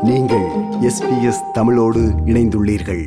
நீங்கள் எஸ்பிஎஸ் தமிழோடு இணைந்துள்ளீர்கள்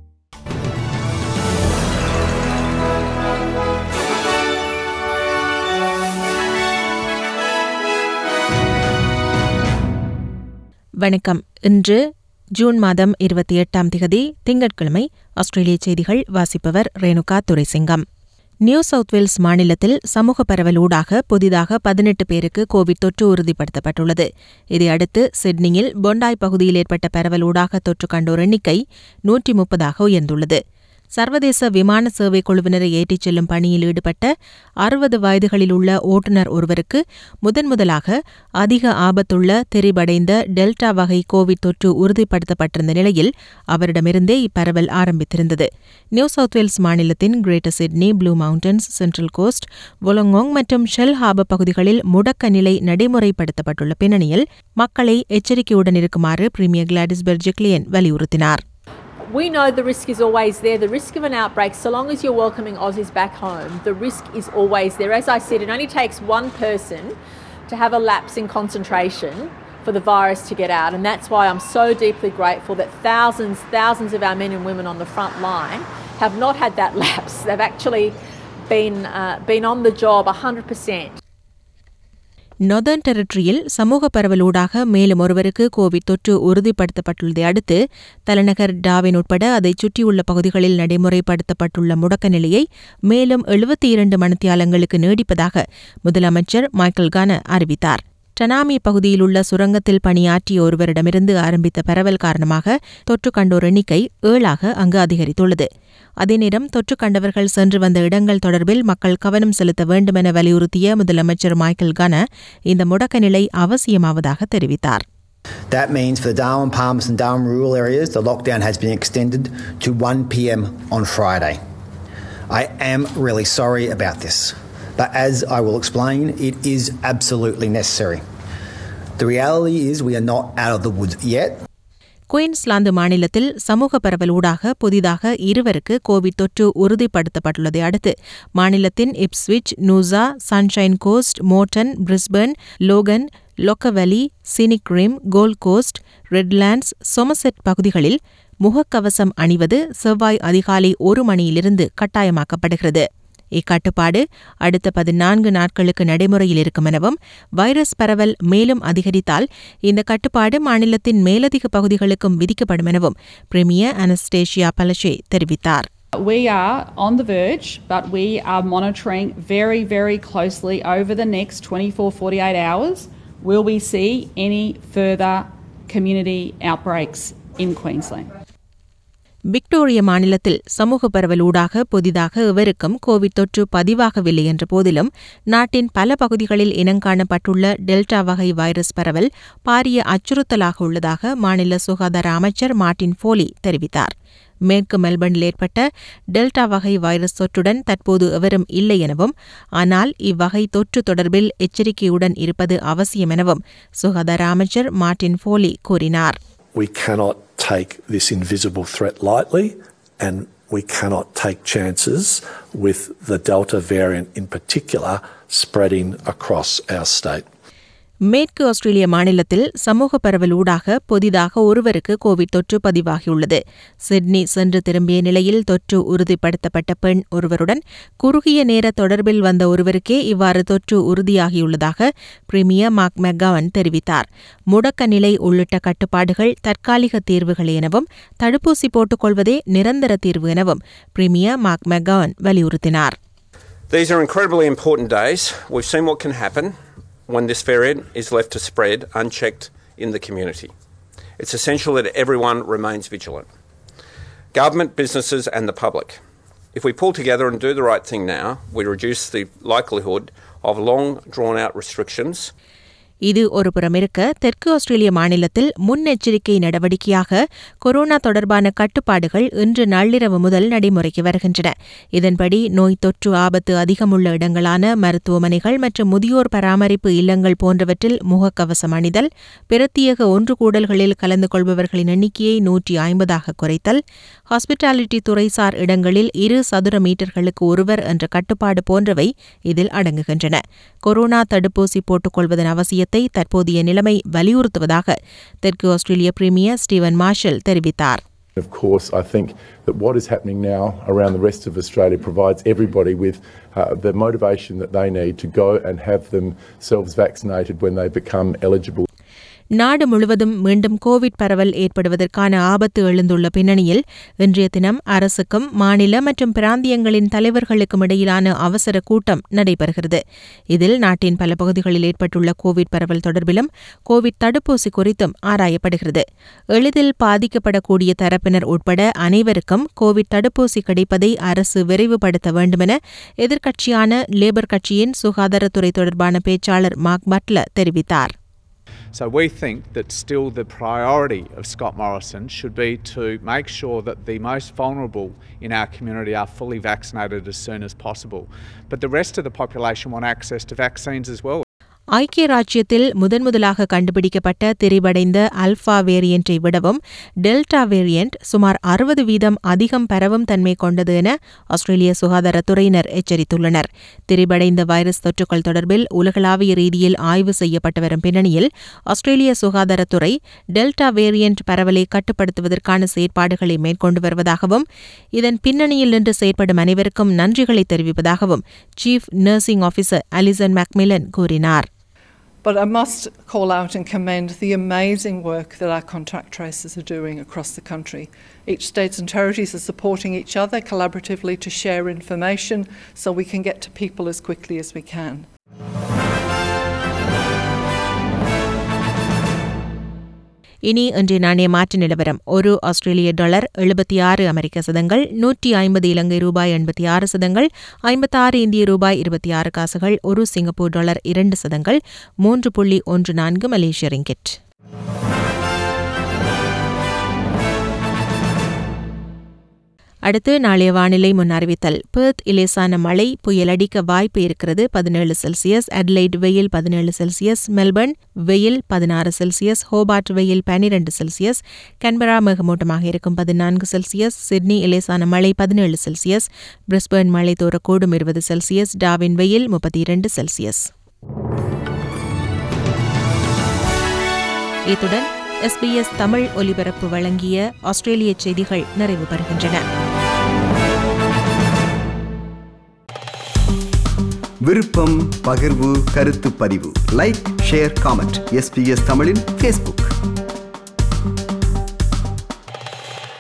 வணக்கம் இன்று ஜூன் மாதம் இருபத்தி எட்டாம் திகதி திங்கட்கிழமை ஆஸ்திரேலிய செய்திகள் வாசிப்பவர் Renuka Duraisingam New South Wales மாநிலத்தில் சமூக பரவல் ஊடாக புதிதாக பதினெட்டு பேருக்கு கோவிட் தொற்று உறுதிப்படுத்தப்பட்டுள்ளது இதையடுத்து சிட்னியில் பொண்டாய் பகுதியில் ஏற்பட்ட பரவல் ஊடாக தொற்று கண்டோர் எண்ணிக்கை நூற்றி முப்பதாக உயர்ந்துள்ளது சர்வதேச விமான சேவை குழுவினரை ஏற்றிச் செல்லும் பணியில் ஈடுபட்ட அறுபது வயதுகளில் உள்ள ஓட்டுநர் ஒருவருக்கு முதன்முதலாக அதிக ஆபத்துள்ள தெரிவடைந்த டெல்டா வகை கோவிட் தொற்று உறுதிப்படுத்தப்பட்டிருந்த நிலையில் அவரிடமிருந்தே இப்பரவல் ஆரம்பித்திருந்தது நியூ சவுத் வேல்ஸ் மாநிலத்தின் Greater Sydney Blue Mountains Central Coast Wollongong மற்றும் ஷெல் ஹாபர் பகுதிகளில் முடக்க நிலை நடைமுறைப்படுத்தப்பட்டுள்ள பின்னணியில் மக்களை எச்சரிக்கையுடன் இருக்குமாறு பிரீமியர் கிளாடிஸ் பெர்ஜிக்லியன் வலியுறுத்தினார் We know the risk is always there. The risk of an outbreak, so long as you're welcoming Aussies back home, the risk is always there. As I said, it only takes one person to have a lapse in concentration for the virus to get out. And that's why I'm so deeply grateful that thousands, thousands of our men and women on the front line have not had that lapse. They've actually been, uh, been on the job 100%. Northern டெரிட்டரியில் சமூக பரவலூடாக மேலும் ஒருவருக்கு Covid தொற்று உறுதிப்படுத்தப்பட்டுள்ளதை அடுத்து தலைநகர் டாவின் உட்பட அதைச் சுற்றியுள்ள பகுதிகளில் நடைமுறைப்படுத்தப்பட்டுள்ள முடக்க நிலையை மேலும் எழுபத்தி இரண்டு மணித்தியாலங்களுக்கு நீடிப்பதாக முதலமைச்சர் மைக்கேல் கான அறிவித்தார் டனாமி பகுதியில் உள்ள சுரங்கத்தில் பணியாற்றிய ஒருவரிடமிருந்து ஆரம்பித்த பரவல் காரணமாக தொற்று கண்டோர் எண்ணிக்கை ஏழாக அங்கு அதிகரித்துள்ளது அதே நேரம் தொற்று கண்டவர்கள் சென்று வந்த இடங்கள் தொடர்பில் மக்கள் கவனம் செலுத்த வேண்டுமென வலியுறுத்திய முதலமைச்சர் மைக்கேல் கன இந்த முடக்க நிலை அவசியமாவதாக தெரிவித்தார் That means for the Darwin, Palmerston, and Darwin rural areas, the lockdown has been extended to 1 pm on Friday. I am really sorry about this, but as I will explain, it is absolutely necessary. The reality is, we are not out of the woods yet. Queensland மாநிலத்தில் சமூக பரவல் ஊடாக புதிதாக இருவருக்கு Covid தொற்று உறுதிப்படுத்தப்பட்டுள்ளதை அடுத்து மாநிலத்தின் Ipswich Noosa Sunshine Coast Moreton Brisbane Logan Lockyer Valley Scenic Rim Gold Coast Redlands Somerset பகுதிகளில் முகக்கவசம் அணிவது செவ்வாய் அதிகாலை ஒரு மணியிலிருந்து கட்டாயமாக்கப்படுகிறது இக்கட்டுப்பாடு அடுத்த பதினான்கு நாட்களுக்கு நடைமுறையில் இருக்கும் எனவும் வைரஸ் பரவல் மேலும் அதிகரித்தால் இந்த கட்டுப்பாடு மாநிலத்தின் மேலதிக பகுதிகளுக்கும் விதிக்கப்படும் எனவும் பிரிமியர் அனஸ்டேஷியா பலஷே தெரிவித்தார் We are on the verge, but we are monitoring very, very closely over the next 24 48 hours. Will we see any further community outbreaks in Queensland? விக்டோரிய மாநிலத்தில் சமூக பரவல் ஊடாக புதிதாக எவருக்கும் கோவிட் தொற்று பதிவாகவில்லை என்ற போதிலும் நாட்டின் பல பகுதிகளில் இனங்காணப்பட்டுள்ள டெல்டா வகை வைரஸ் பரவல் பாரிய அச்சுறுத்தலாக உள்ளதாக மாநில சுகாதார அமைச்சர் மார்டின் ஃபோலி தெரிவித்தார் மேற்கு மெல்பர்னில் ஏற்பட்ட டெல்டா வகை வைரஸ் தொற்றுடன் தற்போது எவரும் இல்லை எனவும் ஆனால் இவ்வகை தொற்று தொடர்பில் எச்சரிக்கையுடன் இருப்பது அவசியம் எனவும் சுகாதார அமைச்சர் மார்டின் ஃபோலி கூறினார் We cannot take this invisible threat lightly, and we cannot take chances with the Delta variant in particular spreading across our state. மேற்கு ஆஸ்திரேலிய மாநிலத்தில் சமூக பரவல் ஊடாக புதிதாக ஒருவருக்கு கோவிட் தொற்று பதிவாகியுள்ளது சிட்னி சென்று திரும்பிய நிலையில் தொற்று உறுதிப்படுத்தப்பட்ட பெண் ஒருவருடன் குறுகிய நேர தொடர்பில் வந்த ஒருவருக்கே இவ்வாறு தொற்று உறுதியாகியுள்ளதாக பிரிமியர் மார்க் மெக்காவன் தெரிவித்தார் முடக்க நிலை உள்ளிட்ட கட்டுப்பாடுகள் தற்காலிக தீர்வுகள் எனவும் தடுப்பூசி போட்டுக்கொள்வதே நிரந்தர தீர்வு எனவும் பிரிமியர் மார்க் மெக்காவன் வலியுறுத்தினார் These are incredibly important days. We've seen what can happen when this variant is left to spread unchecked in the community. It's essential that everyone remains vigilant government, businesses, and the public. If we pull together and do the right thing now, we reduce the likelihood of long drawn out restrictions இது ஒருபுறம் இருக்க தெற்கு ஆஸ்திரேலிய மாநிலத்தில் முன்னெச்சரிக்கை நடவடிக்கையாக corona தொடர்பான கட்டுப்பாடுகள் இன்று நள்ளிரவு முதல் நடைமுறைக்கு வருகின்றன இதன்படி நோய் தொற்று ஆபத்து அதிகமுள்ள இடங்களான மருத்துவமனைகள் மற்றும் முதியோர் பராமரிப்பு இல்லங்கள் போன்றவற்றில் முகக்கவசம் அணிதல் பிரத்யேக ஒன்று கூடல்களில் கலந்து கொள்பவர்களின் எண்ணிக்கையை நூற்றி ஐம்பதாக குறைத்தல் ஹாஸ்பிட்டாலிட்டி துறைசார் இடங்களில் இரு சதுர மீட்டர்களுக்கு ஒருவர் என்ற கட்டுப்பாடு போன்றவை இதில் அடங்குகின்றன கொரோனா தடுப்பூசி போட்டுக் கொள்வதன் அவசியத்தை அவசியத்தை தற்போதைய நிலைமை வலியுறுத்துவதாக தெற்கு ஆஸ்திரேலிய பிரீமியர் ஸ்டீவன் மார்ஷல் தெரிவித்தார் Of course, I think that what is happening now around the rest of Australia provides everybody with uh, the motivation that they need to go and have themselves vaccinated when they become eligible. நாடு முழுவதும் மீண்டும் Covid பரவல் ஏற்படுவதற்கான ஆபத்து எழுந்துள்ள பின்னணியில் இன்றைய தினம் அரசுக்கும் மாநில மற்றும் பிராந்தியங்களின் தலைவர்களுக்கும் இடையிலான அவசர கூட்டம் நடைபெறுகிறது இதில் நாட்டின் பல பகுதிகளில் ஏற்பட்டுள்ள கோவிட் பரவல் தொடர்பிலும் கோவிட் தடுப்பூசி குறித்தும் ஆராயப்படுகிறது எளிதில் பாதிக்கப்படக்கூடிய தரப்பினர் உட்பட அனைவருக்கும் கோவிட் தடுப்பூசி கிடைப்பதை அரசு விரைவுபடுத்த வேண்டுமென எதிர்க்கட்சியான லேபர் கட்சியின் சுகாதாரத்துறை தொடர்பான பேச்சாளர் மார்க் பட்லர் தெரிவித்தார் So we think that still the priority of Scott Morrison should be to make sure that the most vulnerable in our community are fully vaccinated as soon as possible. But the rest of the population want access to vaccines as well. ஐக்கிய ராச்சியத்தில் முதன்முதலாக கண்டுபிடிக்கப்பட்ட திரிவடைந்த alpha வேரியண்டை விடவும் delta variant சுமார் அறுபது வீதம் அதிகம் பரவும் தன்மை கொண்டது என ஆஸ்திரேலிய சுகாதாரத்துறையினர் எச்சரித்துள்ளனர் திரிவடைந்த வைரஸ் தொற்றுக்கள் தொடர்பில் உலகளாவிய ரீதியில் ஆய்வு செய்யப்பட்டு வரும் பின்னணியில் ஆஸ்திரேலிய சுகாதாரத்துறை டெல்டா வேரியண்ட் பரவலை கட்டுப்படுத்துவதற்கான செயற்பாடுகளை மேற்கொண்டு வருவதாகவும் இதன் பின்னணியில் நின்று செயற்படும் அனைவருக்கும் நன்றிகளை தெரிவிப்பதாகவும் chief nursing officer Alison McMillan கூறினார் But I must call out and commend the amazing work that our contract tracers are doing across the country. Each states and territories are supporting each other collaboratively to share information so we can get to people as quickly as we can. இனி இன்றைய நாணய மாற்று நிலவரம் ஒரு ஆஸ்திரேலிய dollar எழுபத்தி ஆறு அமெரிக்க சதங்கள் நூற்றி ஐம்பது இலங்கை ரூபாய் எண்பத்தி ஆறு சதங்கள் ஐம்பத்தாறு இந்திய ரூபாய் இருபத்தி ஆறு காசுகள் ஒரு சிங்கப்பூர் டாலர் இரண்டு சதங்கள் மூன்று புள்ளி ஒன்று நான்கு மலேசிய ரிங்கெட் அடுத்து நாளைய வானிலை முன் அறிவித்தல் பெர்த் இலேசான மழை புயல் அடிக்க வாய்ப்பு இருக்கிறது பதினேழு செல்சியஸ் அட்லைட் வெயில் பதினேழு செல்சியஸ் மெல்பர்ன் வெயில் பதினாறு செல்சியஸ் ஹோபார்ட் வெயில் பனிரெண்டு செல்சியஸ் கன்பரா மேகமூட்டமாக இருக்கும் பதினான்கு செல்சியஸ் சிட்னி இலேசான மழை பதினேழு செல்சியஸ் பிரிஸ்பர்ன் மழை தோறக்கூடும் இருபது செல்சியஸ் டாவின் வெயில் முப்பத்தி இரண்டு செல்சியஸ் இத்துடன் எஸ்பிஎஸ் தமிழ் ஒலிபரப்பு வழங்கிய ஆஸ்திரேலிய செய்திகள் நிறைவு பெறுகின்றன விருப்பம் பகிர்வு கருத்து பதிவு லைக் ஷேர் காமெண்ட் எஸ்பிஎஸ் தமிழின் ஃபேஸ்புக்